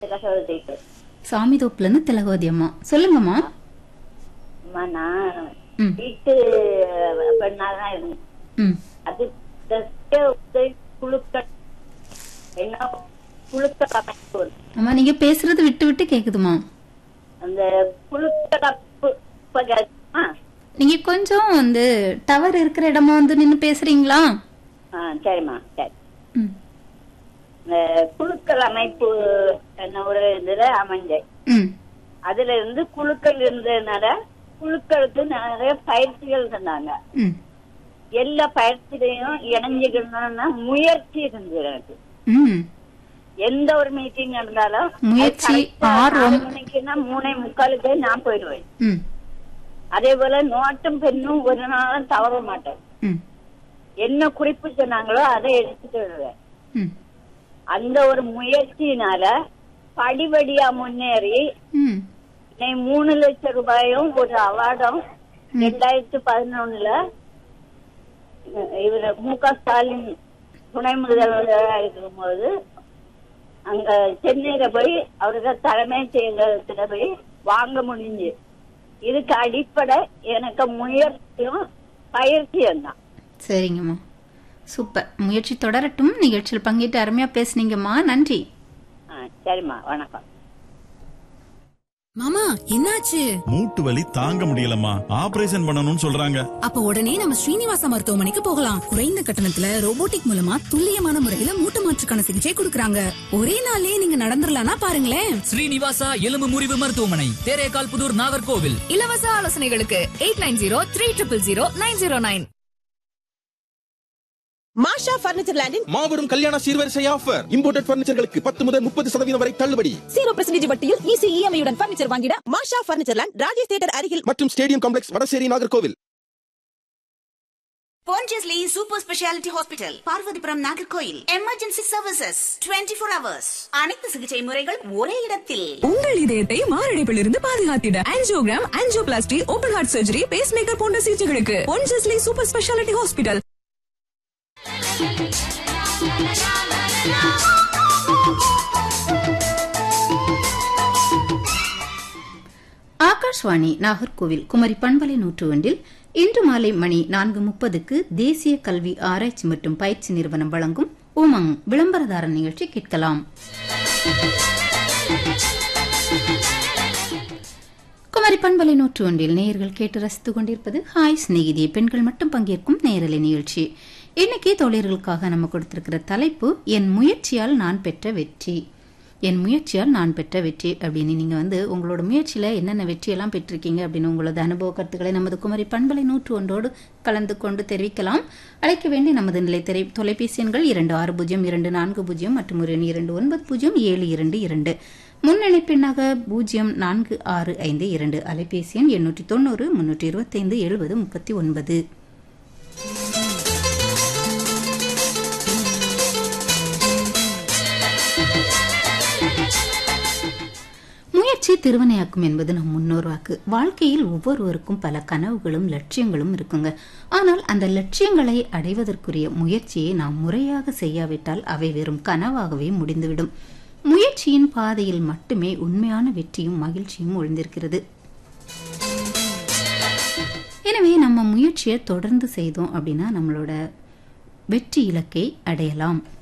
திலகவதி சாமி தோப்புலன்னு திலகவதி அம்மா சொல்லுங்கம்மா அம்மா நான் ம் வீட்டு பெண்ணாதான் இருந்தேன் ம் அது தெற்கே உதவி குழுக்கள் என்ன குழுக்கள் அமைப்பு ஒரு- அம்மா நீங்க பேசுறது விட்டு விட்டு கேக்குதுமா அந்த குழுக்கள் அமைப்பு இப்ப கேட்குமா? நீங்க கொஞ்சம் வந்து டவர் இருக்கிற இடமா வந்து நின்னு பேசுறீங்களா ஆ சரிம்மா சரி ம் இந்த குழுக்கள் அமைப்பு என்ன ஒரு இதுல அமைஞ்சேன் ம் அதுல இருந்து குழுக்கள் இருந்ததுனால குழுக்களுக்கு நிறைய பயிற்சிகள் தந்தாங்க ம் எல்லா பயிற்சியிலையும் இணைஞ்சுக்கணும்னா முயற்சி இருந்தது எனக்கு ம் எந்த ஒரு மீட்டிங் நடந்தாலும் முயற்சி, அது correct ஆ ஆர்வம். நாலு மணிக்குன்னா மூணே முக்காலுக்கு நான் போயிடுவேன் ம் அதே போல நோட்டும் பெண்ணும் ஒரு நாளும் தவற மாட்டேன் ம் என்ன குறிப்பு சொன்னாங்களோ அதை எடுத்துட்டு வருவேன் ம் அந்த ஒரு முயற்சியினால படிபடியா முன்னேறி ம் இன்னைக்கு மூணு லட்சம் ரூபாயும் ஒரு அவார்டும் ரெண்டாயிரத்தி பதினொன்னுல இவர் மு க ஸ்டாலின் துணை முதல்வராக இருக்கும்போது அங்க சென்னையில போய் அவருக்கு தலைமைச் செயலகத்துல போய் வாங்க முடிஞ்சு இதுக்கு அடிப்படை எனக்கு முயற்சியும் பயிற்சியும் தான் சரிங்கம்மா சூப்பர் முயற்சி தொடரட்டும் நிகழ்ச்சியில் பங்கேற்று அருமையா பேசுனீங்கம்மா நன்றி ஆ, சரிம்மா வணக்கம் மாமா என்னாச்சு மூட்டு வலி தாங்க முடியலம்மா ஆபரேஷன் பண்ணணும்னு சொல்றாங்க அப்ப உடனே நம்ம ஸ்ரீனிவாசா மருத்துவமனைக்கு போகலாம் குறைந்த கட்டணத்துல ரோபோட்டிக் மூலமா துல்லியமான முறையில மூட்டு மாற்றுக்கான சிகிச்சை கொடுக்கறாங்க ஒரே நாள்லயே நீங்க நடந்துடலாம்னா பாருங்களேன் ஸ்ரீனிவாசா எலும்பு முறிவு மருத்துவமனை தேரேகால் புதூர் நாகர்கோவில் இலவச ஆலோசனைகளுக்கு eight nine zero three triple zero nine zero nine Masha furniture லேண்டின் மாபெரும் கல்யாண சீர்வரிசை ஆஃபர் இம்போர்ட்டட் பர்னிச்சர்களுக்கு பத்து முதல் முப்பது சதவீதம் வரை தள்ளுபடி ஜீரோ பெர்சன்டேஜ் வட்டியில் ஈஸி இஎம்ஐ உடன் பர்னிச்சர் வாங்கிட Masha furniture land Rajesh theatre அருகில் மற்றும் stadium complex Vadasery Nagercoil Pondicherry Super Speciality Hospital, Parvathipuram Nagercoil emergency services 24 four hours அனைத்து சிகிச்சை முறைகள் ஒரே இடத்தில் உங்கள் இதயத்தை மாரடைப்பில் இருந்து பாதுகாத்திட angiogram angioplasty open heart surgery pacemaker போன்ற சிகிச்சைகளுக்கு Ponjesly super speciality hospital Akashvani Nagercoil Kumari பண்பலை நூற்று ஒன்றில் இன்று மாலை மணி நான்கு முப்பதுக்கு தேசிய கல்வி ஆராய்ச்சி மற்றும் பயிற்சி நிறுவனம் வழங்கும் உமங் விளம்பரதார நிகழ்ச்சி கேட்கலாம் குமரி பண்பலை நூற்று ஒன்றில் நேயர்கள் கேட்டு ரசித்துக் கொண்டிருப்பது ஹாய் சிநேகிதி பெண்கள் மட்டும் பங்கேற்கும் நேரலை நிகழ்ச்சி இன்னைக்கு தோழர்களுக்காக நம்ம கொடுத்திருக்கிற தலைப்பு என் முயற்சியால் நான் பெற்ற வெற்றி என் முயற்சியால் நான் பெற்ற வெற்றி அப்படின்னு நீங்க வந்து உங்களோட முயற்சியில என்னென்ன வெற்றியெல்லாம் பெற்றிருக்கீங்க அப்படின்னு உங்களது அனுபவ கருத்துக்களை நமது குமரி பண்பலை நூற்று ஒன்றோடு கலந்து கொண்டு தெரிவிக்கலாம் அழைக்க வேண்டிய நமது நிலை தெரி தொலைபேசி எண்கள் இரண்டு ஆறு பூஜ்ஜியம் இரண்டு நான்கு பூஜ்ஜியம் மற்றும் ஒரு எண் இரண்டு ஒன்பது பூஜ்ஜியம் ஏழு இரண்டு இரண்டு முன்னணிப்பெண்ணாக பூஜ்ஜியம் நான்கு ஆறு ஐந்து இரண்டு அலைபேசி எண் எண்ணூற்றி தொண்ணூறு முன்னூற்றி இருபத்தைந்து எழுபது முப்பத்தி ஒன்பது முயற்சி திருவினையாக்கும் என்பது நம் முன்னோர் வாக்கு வாழ்க்கையில் ஒவ்வொருவருக்கும் பல கனவுகளும் லட்சியங்களும் இருக்குங்க ஆனால் அந்த லட்சியங்களை அடைவதற்குரிய முயற்சியை நாம் முறையாக செய்யாவிட்டால் அவை வெறும் கனவாகவே முடிந்துவிடும் முயற்சியின் பாதையில் மட்டுமே உண்மையான வெற்றியும் மகிழ்ச்சியும் ஒழிந்திருக்கிறது எனவே நம்ம முயற்சியை தொடர்ந்து செய்தோம் அப்படின்னா நம்மளோட வெற்றி இலக்கை அடையலாம்